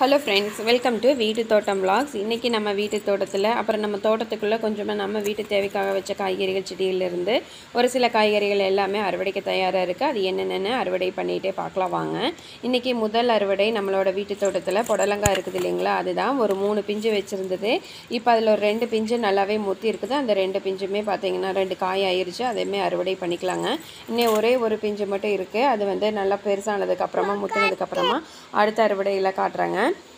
hello friends welcome to வீட்டு தோட்டம் vlogs இன்றைக்கி நம்ம வீட்டு தோட்டத்தில் அப்புறம் நம்ம தோட்டத்துக்குள்ளே கொஞ்சமாக நம்ம வீட்டு தேவைக்காக வச்ச காய்கறிகள் செடியிலிருந்து ஒரு சில காய்கறிகள் எல்லாமே அறுவடைக்கு தயாராக இருக்குது அது என்னென்னு அறுவடை பண்ணிகிட்டே பார்க்கலாம் வாங்க இன்றைக்கி முதல் அறுவடை நம்மளோட வீட்டு தோட்டத்தில் புடலங்காய் இருக்குது இல்லைங்களா அதுதான் ஒரு மூணு பிஞ்சு வச்சுருந்தது இப்போ அதில் ஒரு ரெண்டு பிஞ்சு நல்லாவே முத்தி இருக்குது அந்த ரெண்டு பிஞ்சுமே பார்த்தீங்கன்னா ரெண்டு காய் ஆயிருச்சு அதையுமே அறுவடை பண்ணிக்கலாங்க இன்னும் ஒரே ஒரு பிஞ்சு மட்டும் இருக்குது அது வந்து நல்லா பெருசானதுக்கப்புறமா முத்தினதுக்கப்புறமா அடுத்த அறுவடையில் காட்டுறாங்க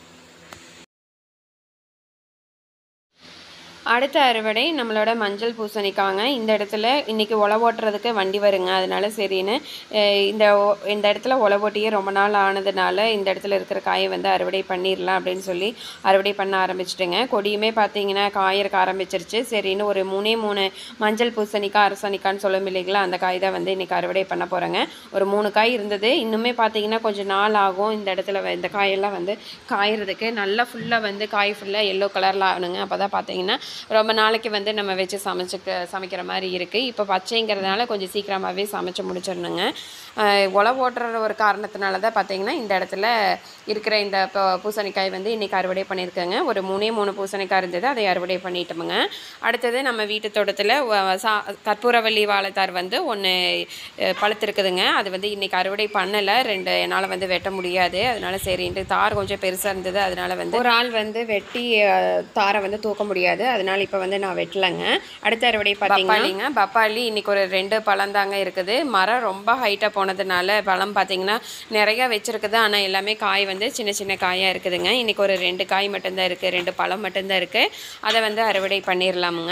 அடுத்த அறுவடை நம்மளோட மஞ்சள் பூசணிக்காங்க இந்த இடத்துல இன்றைக்கி உழவு ஓட்டுறதுக்கு வண்டி வருங்க அதனால சரின்னு அஹ் இந்த ஒ- இந்த இடத்துல உழவு ஓட்டியே ரொம்ப நாள் ஆனதுனால இந்த இடத்துல இருக்கிற காயை வந்து அறுவடை பண்ணிடலாம் அப்படின்னு சொல்லி அறுவடை பண்ண ஆரம்பிச்சிட்டுங்க கொடியுமே பார்த்தீங்கன்னா காயறக்க ஆரம்பிச்சிருச்சு சரின்னு ஒரு மூணே மூணு மஞ்சள் பூசணிக்காய் அரசணிக்கான்னு சொல்லும் இல்லைங்களா அந்த காய் தான் வந்து இன்றைக்கி அறுவடை பண்ண போகிறேங்க ஒரு மூணு காய் இருந்தது இன்னுமே பார்த்தீங்கன்னா கொஞ்சம் நாள் ஆகும் இந்த இடத்துல வ- இந்த காயெல்லாம் வந்து காயறதுக்கு நல்லா ஃபுல்லாக வந்து காய் ஃபுல்லாக எல்லோ கலரில் ஆகணுங்க அப்போ தான் பார்த்தீங்கன்னா ரொம்ப நாளைக்கு வந்து நம்ம வச்சு சமைச்சுக்க சமைக்கிற மாதிரி இருக்குது இப்போ பச்சைங்கிறதுனால கொஞ்சம் சீக்கிரமாகவே சமைச்சு முடிச்சிடணுங்க ஆஹ் உழவு ஓட்டுற ஒரு காரணத்தினால தான் பார்த்தீங்கன்னா இந்த இடத்துல இருக்கிற இந்த ப- பூசணிக்காய் வந்து இன்றைக்கி அறுவடை பண்ணியிருக்கேங்க ஒரு மூணே மூணு பூசணிக்காய் இருந்தது அதை அறுவடை பண்ணிட்டோமுங்க அடுத்தது நம்ம வீட்டு தோட்டத்தில் வ- சா கற்பூரவள்ளி வாழைத்தார் வந்து ஒன்று பழுத்திருக்குதுங்க அது வந்து இன்றைக்கி அறுவடை பண்ணலை ரெண்டு என்னால் வந்து வெட்ட முடியாது அதனால சரின்ட்டு தார் கொஞ்சம் பெருசாக இருந்தது அதனால வந்து ஒரு ஆள் வந்து வெட்டி அஹ், தாரை வந்து தூக்க முடியாது அதனால இப்போ வந்து நான் வெட்டலைங்க அடுத்த அறுவடை பார்த்தீங்கன்னா பப்பாளி இன்னைக்கு ஒரு ரெண்டு பழம் தாங்க இருக்குது மரம் ரொம்ப ஹைட்டாக போனதுனால பழம் பார்த்தீங்கன்னா நிறைய வச்சிருக்குது ஆனால் எல்லாமே காய் வந்து சின்ன சின்ன காயாக இருக்குதுங்க இன்னைக்கு ஒரு ரெண்டு காய் மட்டும்தான் இருக்குது ரெண்டு பழம் மட்டும்தான் இருக்குது அதை வந்து அறுவடை பண்ணிடலாமுங்க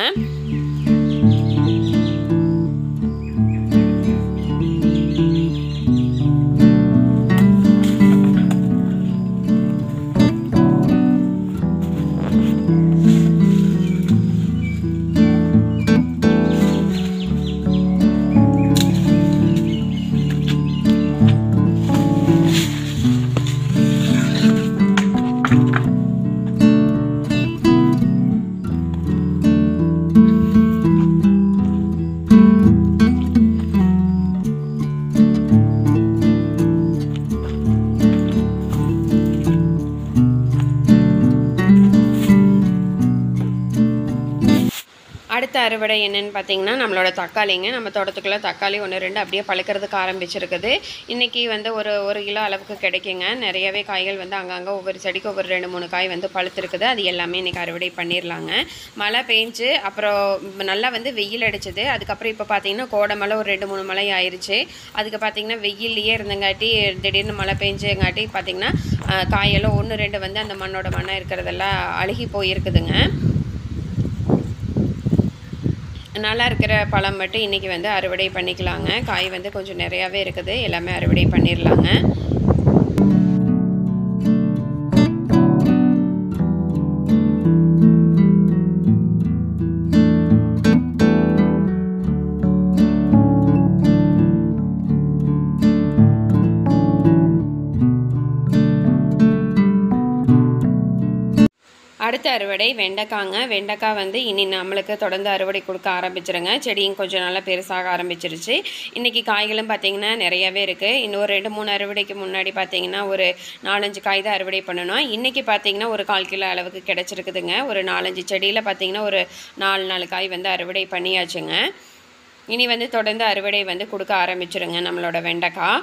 அடுத்த அறுவடை என்னன்னு பார்த்தீங்கன்னா நம்மளோட தக்காளிங்க நம்ம தோட்டத்துக்குள்ளே தக்காளி ஒன்று ரெண்டு அப்படியே பழுக்கிறதுக்கு ஆரம்பிச்சிருக்குது இன்றைக்கி வந்து ஒரு ஒரு கிலோ அளவுக்கு கிடைக்குங்க நிறையவே காய்கள் வந்து அங்கங்கே ஒவ்வொரு செடிக்கு ஒவ்வொரு ரெண்டு மூணு காய் வந்து பழுத்திருக்குது அது எல்லாமே இன்றைக்கி அறுவடை பண்ணிடலாங்க மழை பெஞ்சு அப்புறம் நல்லா வந்து வெயில் அடிச்சது அதுக்கப்புறம் இப்போ பார்த்தீங்கன்னா கோடை மழை ஒரு ரெண்டு மூணு மழை ஆயிருச்சு அதுக்கு பார்த்தீங்கன்னா வெயில்லையே இருந்தங்காட்டி திடீர்னு மழை பெஞ்சங்காட்டி பார்த்தீங்கன்னா ஆஹ், காயெல்லாம் ஒன்று ரெண்டு வந்து அந்த மண்ணோட மண்ணாக இருக்கிறதெல்லாம் அழுகி போயிருக்குதுங்க நல்லா இருக்கிற பழம் மட்டும் இன்றைக்கி வந்து அறுவடை பண்ணிக்கலாங்க காய் வந்து கொஞ்சம் நிறையாவே இருக்குது எல்லாமே அறுவடை பண்ணிடலாங்க அடுத்த அறுவடை வெண்டைக்காங்க வெண்டைக்காய் வந்து இனி நம்மளுக்கு தொடர்ந்து அறுவடை கொடுக்க ஆரம்பிச்சிருங்க செடியும் கொஞ்சம் நல்லா பெருசாக ஆரம்பிச்சிருச்சு இன்றைக்கி காய்களும் பார்த்திங்கன்னா நிறையவே இருக்குது இன்னொரு ரெண்டு மூணு அறுவடைக்கு முன்னாடி பார்த்திங்கன்னா ஒரு நாலஞ்சு காய் தான் அறுவடை பண்ணணும் இன்றைக்கி பார்த்திங்கன்னா ஒரு கால் கிலோ அளவுக்கு கிடச்சிருக்குதுங்க ஒரு நாலஞ்சு செடியில் பார்த்திங்கன்னா ஒரு நாலு நாலு காய் வந்து அறுவடை பண்ணியாச்சுங்க இனி வந்து தொடர்ந்து அறுவடை வந்து கொடுக்க ஆரம்பிச்சிருங்க நம்மளோட வெண்டைக்காய்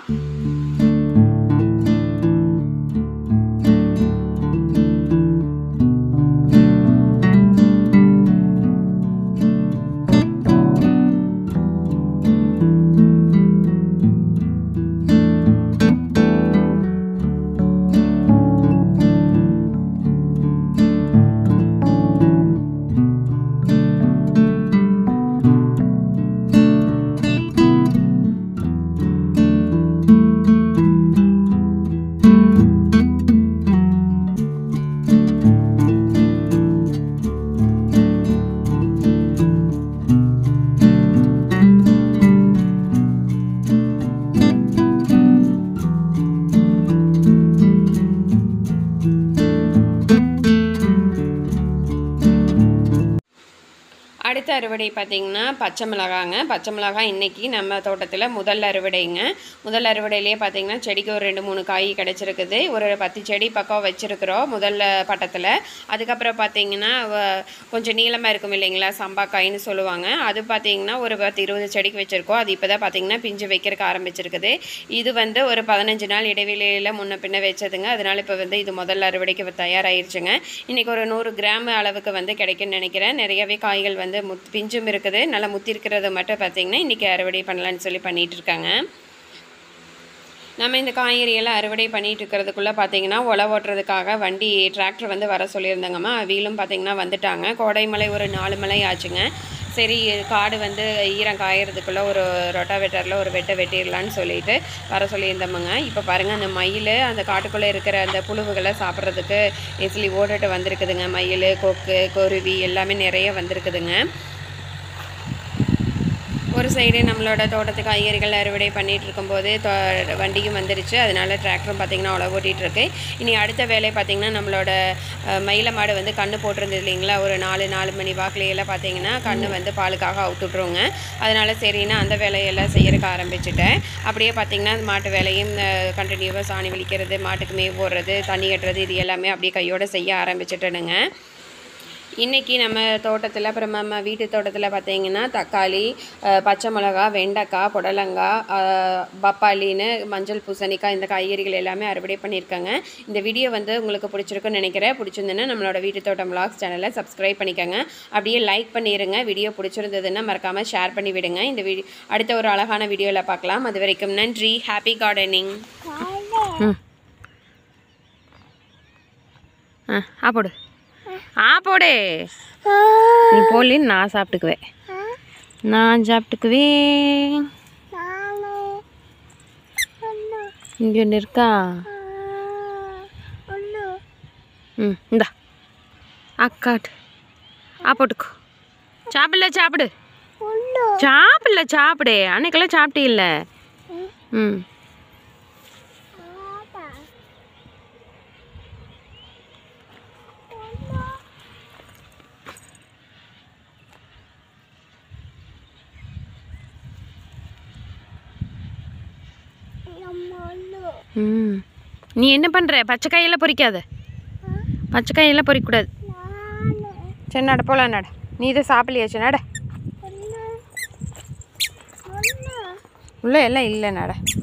அடுத்த அறுவடை பார்த்திங்கன்னா பச்சை மிளகாங்க பச்சை மிளகாய் இன்றைக்கி நம்ம தோட்டத்தில் முதல் அறுவடைங்க முதல் அறுவடையிலேயே பார்த்திங்கன்னா செடிக்கு ஒரு ரெண்டு மூணு காய் கிடச்சிருக்குது ஒரு பத்து செடி பக்கம் வச்சுருக்குறோம் முதல்ல பட்டத்தில் அதுக்கப்புறம் பார்த்திங்கன்னா வ- கொஞ்சம் நீளமாக இருக்கும் இல்லைங்களா சம்பா காயின்னு சொல்லுவாங்க அது பார்த்திங்கன்னா ஒரு பத்து இருபது செடிக்கு வச்சுருக்கோம் அது இப்போ தான் பார்த்திங்கன்னா பிஞ்சு வைக்கிறதுக்கு ஆரம்பிச்சிருக்குது இது வந்து ஒரு பதினஞ்சு நாள் இடைவெளியில் முன்ன பின்ன வச்சதுங்க அதனால் இப்போ வந்து இது முதல் அறுவடைக்கு தயாராகிருச்சுங்க இன்றைக்கி ஒரு நூறு கிராம் அளவுக்கு வந்து கிடைக்கும்னு நினைக்கிறேன் நிறையவே காய்கள் வந்து முத் பிஞ்சும் இருக்குது நல்லா முத்தி இருக்கிறது மட்டும் பார்த்திங்கன்னா இன்றைக்கி அறுவடை பண்ணலான்னு சொல்லி பண்ணிட்டு இருக்காங்க நம்ம இந்த காய்கறியெல்லாம் அறுவடை பண்ணிட்டு இருக்கிறதுக்குள்ளே பார்த்தீங்கன்னா உழ ஓட்டுறதுக்காக வண்டி டிராக்டர் வந்து வர சொல்லியிருந்தாங்கம்மா அவியிலும் பார்த்தீங்கன்னா வந்துட்டாங்க கோடைமலை ஒரு நாலு மலை ஆச்சுங்க சரி காடு வந்து ஈரம் காயறதுக்குள்ளே ஒரு ரொட்டாவேட்டரில் ஒரு வெட்டை வெட்டிடலான்னு சொல்லிட்டு வர சொல்லியிருந்தோமுங்க இப்போ பாருங்கள் அந்த மயில் அந்த காட்டுக்குள்ளே இருக்கிற அந்த புழுவுகளை சாப்பிட்றதுக்கு எஸ்லி ஓடிட்டு வந்திருக்குதுங்க மயில் கொக்கு குருவி எல்லாமே நிறைய வந்திருக்குதுங்க ஒரு சைடு நம்மளோட தோட்டத்து காய்கறிகள் அறுவடை பண்ணிட்டு இருக்கும்போது தோ வண்டியும் வந்துருச்சு அதனால டிராக்டரும் பார்த்திங்கன்னா உழவு ஓட்டிகிட்டு இருக்கு இனி அடுத்த வேலை பார்த்திங்கன்னா நம்மளோட அஹ், மயில மாடு வந்து கண்ணு போட்டிருந்தது இல்லைங்களா ஒரு நாலு நாலு மணி வாக்குலையெல்லாம் பார்த்திங்கன்னா கண்ணு வந்து பாலுக்காக அவுத்துட்ருவோங்க அதனால சரின்னு அந்த வேலையெல்லாம் செய்யறதுக்கு ஆரம்பிச்சுட்டேன் அப்படியே பார்த்திங்கன்னா மாட்டு வேலையும் கண்டினியூவாக சாணி வலிக்கிறது மாட்டுக்கு மேய் போடுறது தண்ணி கட்டுறது இது எல்லாமே அப்படியே கையோட செய்ய ஆரம்பிச்சிட்டேனுங்க இன்றைக்கி நம்ம தோட்டத்தில் அப்புறம் நம்ம வீட்டு தோட்டத்தில் பார்த்தீங்கன்னா தக்காளி அஹ், பச்சை மிளகா வெண்டைக்காய் புடலங்காய் அஹ், பப்பாளின்னு மஞ்சள் பூசணிக்காய் இந்த காய்கறிகள் எல்லாமே அறுவடை பண்ணியிருக்காங்க இந்த வீடியோ வந்து உங்களுக்கு பிடிச்சிருக்குன்னு நினைக்கிறேன் பிடிச்சிருந்துன்னா நம்மளோட வீட்டு தோட்டம் vlogs சேனலை சப்ஸ்கிரைப் பண்ணிக்கோங்க அப்படியே லைக் பண்ணிடுங்க வீடியோ பிடிச்சிருந்ததுன்னா மறக்காமல் ஷேர் பண்ணி விடுங்க இந்த வீடியோ அடுத்த ஒரு அழகான வீடியோவில் பார்க்கலாம் அது வரைக்கும் நன்றி ஹாப்பி கார்டனிங் ம் ஆ ஆ போடு ஆ போடு நீ போலின்னு நான் சாப்பிட்டுக்குவேன் நான் சாப்பிட்டுக்குவேன் இங்கே ஒன்று இருக்கா ம் இந்தா அக்காட்டு ஆ போட்டுக்கோ சாப்பிடல சாப்பிடு சாப்பிடல சாப்பிடு அன்னைக்கெல்லாம் சாப்பிட்டே இல்லை ம் ம் நீ என்ன பண்ணுற பச்சை காயெல்லாம் பொறிக்காத பச்சை காயெல்லாம் பொறிக்கக்கூடாது சரி நட போகலாம் நட நீ இதை சாப்பிடலையாச்சு நட உள்ள எல்லாம் இல்லை நட